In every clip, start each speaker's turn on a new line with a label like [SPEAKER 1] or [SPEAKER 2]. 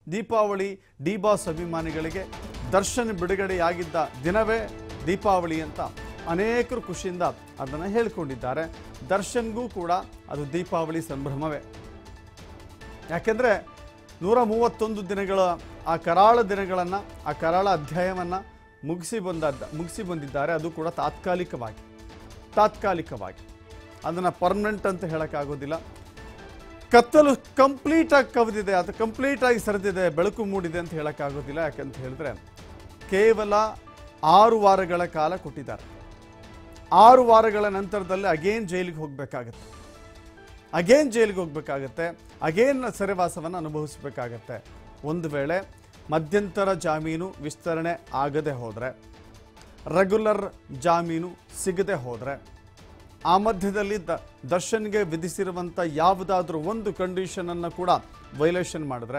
[SPEAKER 1] Deepavali D boss ಅಭಿಮಾನಿಗಳಿಗೆ ದರ್ಶನ್ ಬಿಡುಗಡೆಯಾಗಿದ್ದ ದಿನವೇ ದೀಪಾವಳಿ ಅಂತ ಅನೇಕರು ಖುಷಿಯಿಂದ ಅದನ್ನು ಹೇಳ್ಕೊಂಡಿದ್ದಾರೆ ದರ್ಶನ್ಗೂ ಕೂಡ ಅದು ದೀಪಾವಳಿ ಸಂಭ್ರಮವೇ ಯಾಕೆಂದರೆ ನೂರ ಮೂವತ್ತೊಂದು ದಿನಗಳ ಆ ಕರಾಳ ದಿನಗಳನ್ನು ಆ ಕರಾಳ ಅಧ್ಯಾಯವನ್ನು ಮುಗಿಸಿ ಬಂದ ಮುಗಿಸಿ ಬಂದಿದ್ದಾರೆ ಅದು ಕೂಡ ತಾತ್ಕಾಲಿಕವಾಗಿ ತಾತ್ಕಾಲಿಕವಾಗಿ ಅದನ್ನು ಪರ್ಮನೆಂಟ್ ಅಂತ ಹೇಳೋಕ್ಕಾಗೋದಿಲ್ಲ ಕತ್ತಲು ಕಂಪ್ಲೀಟಾಗಿ ಕವಿದಿದೆ ಅದು ಕಂಪ್ಲೀಟಾಗಿ ಸರಿದಿದೆ ಬೆಳಕು ಮೂಡಿದೆ ಅಂತ ಹೇಳೋಕ್ಕಾಗೋದಿಲ್ಲ ಯಾಕಂತ ಹೇಳಿದ್ರೆ ಕೇವಲ ಆರು ವಾರಗಳ ಕಾಲ ಕೊಟ್ಟಿದ್ದಾರೆ ಆರು ವಾರಗಳ ನಂತರದಲ್ಲಿ ಅಗೇನ್ ಜೈಲಿಗೆ ಹೋಗಬೇಕಾಗತ್ತೆ ಅಗೇನ್ ಜೈಲಿಗೆ ಹೋಗಬೇಕಾಗತ್ತೆ ಅಗೇನ್ ಸೆರೆವಾಸವನ್ನು ಅನುಭವಿಸಬೇಕಾಗತ್ತೆ ಒಂದು ವೇಳೆ ಮಧ್ಯಂತರ ಜಾಮೀನು ವಿಸ್ತರಣೆ ಆಗದೆ ಹೋದರೆ ರೆಗ್ಯುಲರ್ ಜಾಮೀನು ಸಿಗದೆ ಹೋದರೆ ಆ ಮಧ್ಯದಲ್ಲಿ ದ ದರ್ಶನ್ಗೆ ವಿಧಿಸಿರುವಂಥ ಯಾವುದಾದ್ರೂ ಒಂದು ಕಂಡೀಷನನ್ನು ಕೂಡ ವೈಲೇಷನ್ ಮಾಡಿದ್ರೆ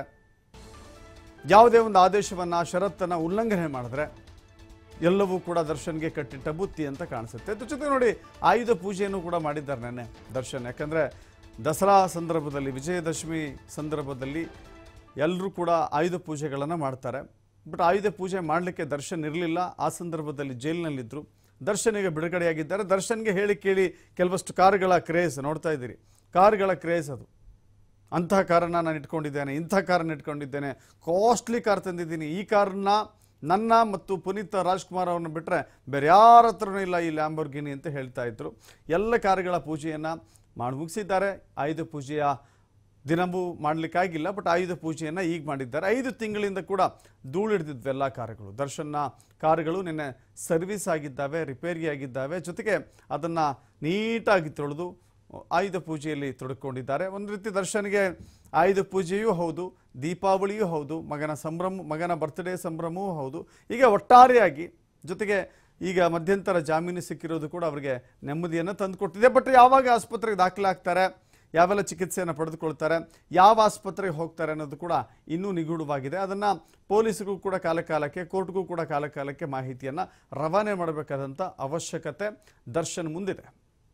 [SPEAKER 1] ಯಾವುದೇ ಒಂದು ಆದೇಶವನ್ನು ಷರತ್ತನ್ನು ಉಲ್ಲಂಘನೆ ಮಾಡಿದ್ರೆ ಎಲ್ಲವೂ ಕೂಡ ದರ್ಶನ್ಗೆ ಕಟ್ಟಿಟ್ಟ ಬುತ್ತಿ ಅಂತ ಕಾಣಿಸುತ್ತೆ ಅದ್ರ ಜೊತೆ ನೋಡಿ ಆಯುಧ ಪೂಜೆಯನ್ನು ಕೂಡ ಮಾಡಿದ್ದಾರೆ ನೆನ್ನೆ ದರ್ಶನ್ ಯಾಕಂದರೆ ದಸರಾ ಸಂದರ್ಭದಲ್ಲಿ ವಿಜಯದಶಮಿ ಸಂದರ್ಭದಲ್ಲಿ ಎಲ್ಲರೂ ಕೂಡ ಆಯುಧ ಪೂಜೆಗಳನ್ನು ಮಾಡ್ತಾರೆ ಬಟ್ ಆಯುಧ ಪೂಜೆ ಮಾಡಲಿಕ್ಕೆ ದರ್ಶನ್ ಇರಲಿಲ್ಲ ಆ ಸಂದರ್ಭದಲ್ಲಿ ಜೈಲಿನಲ್ಲಿದ್ದರು ದರ್ಶನಿಗೆ ಬಿಡುಗಡೆಯಾಗಿದ್ದಾರೆ ದರ್ಶನ್ಗೆ ಹೇಳಿ ಕೇಳಿ ಕೆಲವಷ್ಟು ಕಾರುಗಳ ಕ್ರೇಜ್ ನೋಡ್ತಾ ಇದ್ದೀರಿ ಕಾರುಗಳ ಕ್ರೇಜ್ ಅದು ಅಂತಹ ಕಾರನ್ನು ನಾನು ಇಟ್ಕೊಂಡಿದ್ದೇನೆ ಇಂಥ ಕಾರನ್ನು ಇಟ್ಕೊಂಡಿದ್ದೇನೆ ಕಾಸ್ಟ್ಲಿ ಕಾರ್ ತಂದಿದ್ದೀನಿ ಈ ಕಾರನ್ನ ನನ್ನ ಮತ್ತು ಪುನೀತ್ ರಾಜ್ಕುಮಾರ್ ಅವ್ರನ್ನ ಬಿಟ್ಟರೆ ಬೇರೆ ಯಾರ ಹತ್ರನೂ ಇಲ್ಲ ಈ ಲ್ಯಾಂಬೋರ್ಗಿನಿ ಅಂತ ಹೇಳ್ತಾ ಇದ್ರು ಎಲ್ಲ ಕಾರುಗಳ ಪೂಜೆಯನ್ನು ಮಾಡಿ ಮುಗಿಸಿದ್ದಾರೆ ಆಯುಧ ಪೂಜೆಯ ದಿನವೂ ಮಾಡಲಿಕ್ಕಾಗಿಲ್ಲ ಬಟ್ ಆಯುಧ ಪೂಜೆಯನ್ನು ಈಗ ಮಾಡಿದ್ದಾರೆ ಐದು ತಿಂಗಳಿಂದ ಕೂಡ ಧೂಳಿಡ್ದಿದ್ವು ಎಲ್ಲ ಕಾರುಗಳು ದರ್ಶನ್ನ ಕಾರುಗಳು ನಿನ್ನೆ ಸರ್ವಿಸ್ ಆಗಿದ್ದಾವೆ ರಿಪೇರಿ ಆಗಿದ್ದಾವೆ ಜೊತೆಗೆ ಅದನ್ನು ನೀಟಾಗಿ ತೊಳೆದು ಆಯುಧ ಪೂಜೆಯಲ್ಲಿ ತೊಡಕೊಂಡಿದ್ದಾರೆ ಒಂದು ರೀತಿ ದರ್ಶನ್ಗೆ ಆಯುಧ ಪೂಜೆಯೂ ಹೌದು ದೀಪಾವಳಿಯೂ ಹೌದು ಮಗನ ಸಂಭ್ರಮ ಮಗನ ಬರ್ತ್ಡೇ ಸಂಭ್ರಮವೂ ಹೌದು ಈಗ ಒಟ್ಟಾರೆಯಾಗಿ ಜೊತೆಗೆ ಈಗ ಮಧ್ಯಂತರ ಜಾಮೀನು ಸಿಕ್ಕಿರೋದು ಕೂಡ ಅವರಿಗೆ ನೆಮ್ಮದಿಯನ್ನು ತಂದುಕೊಟ್ಟಿದೆ ಬಟ್ ಯಾವಾಗ ಆಸ್ಪತ್ರೆಗೆ ದಾಖಲಾಗ್ತಾರೆ ಯಾವೆಲ್ಲ ಚಿಕಿತ್ಸೆಯನ್ನು ಪಡೆದುಕೊಳ್ತಾರೆ ಯಾವ ಆಸ್ಪತ್ರೆಗೆ ಹೋಗ್ತಾರೆ ಅನ್ನೋದು ಕೂಡ ಇನ್ನೂ ನಿಗೂಢವಾಗಿದೆ ಅದನ್ನು ಪೊಲೀಸರಿಗೂ ಕೂಡ ಕಾಲಕಾಲಕ್ಕೆ ಕೋರ್ಟ್ಗೂ ಕೂಡ ಕಾಲಕಾಲಕ್ಕೆ ಮಾಹಿತಿಯನ್ನು ರವಾನೆ ಮಾಡಬೇಕಾದಂಥ ಅವಶ್ಯಕತೆ ದರ್ಶನ್ ಮುಂದಿದೆ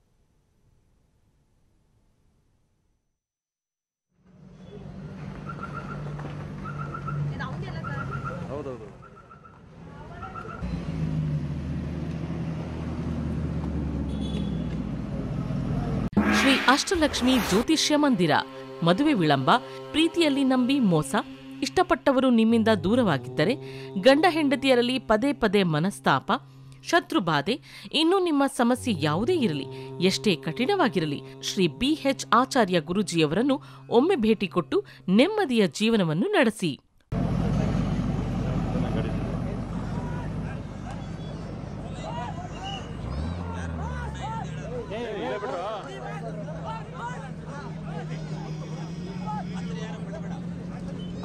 [SPEAKER 2] ಹೌದೌದು
[SPEAKER 3] ಶ್ರೀ ಅಷ್ಟಲಕ್ಷ್ಮಿ ಜ್ಯೋತಿಷ್ಯ ಮಂದಿರ ಮದುವೆ ವಿಳಂಬ ಪ್ರೀತಿಯಲ್ಲಿ ನಂಬಿ ಮೋಸ ಇಷ್ಟಪಟ್ಟವರು ನಿಮ್ಮಿಂದ ದೂರವಾಗಿದ್ದರೆ ಗಂಡ ಹೆಂಡತಿಯರಲ್ಲಿ ಪದೇ ಪದೇ ಮನಸ್ತಾಪ ಶತ್ರುಬಾಧೆ ಇನ್ನು ನಿಮ್ಮ ಸಮಸ್ಯೆ ಯಾವುದೇ ಇರಲಿ ಎಷ್ಟೇ ಕಠಿಣವಾಗಿರಲಿ ಶ್ರೀ ಬಿಎಚ್ ಆಚಾರ್ಯ ಗುರುಜಿಯವರನ್ನು ಒಮ್ಮೆ ಭೇಟಿ ಕೊಟ್ಟು ನೆಮ್ಮದಿಯ ಜೀವನವನ್ನು ನಡೆಸಿ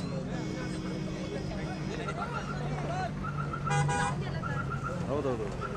[SPEAKER 2] ಹೌದೌದು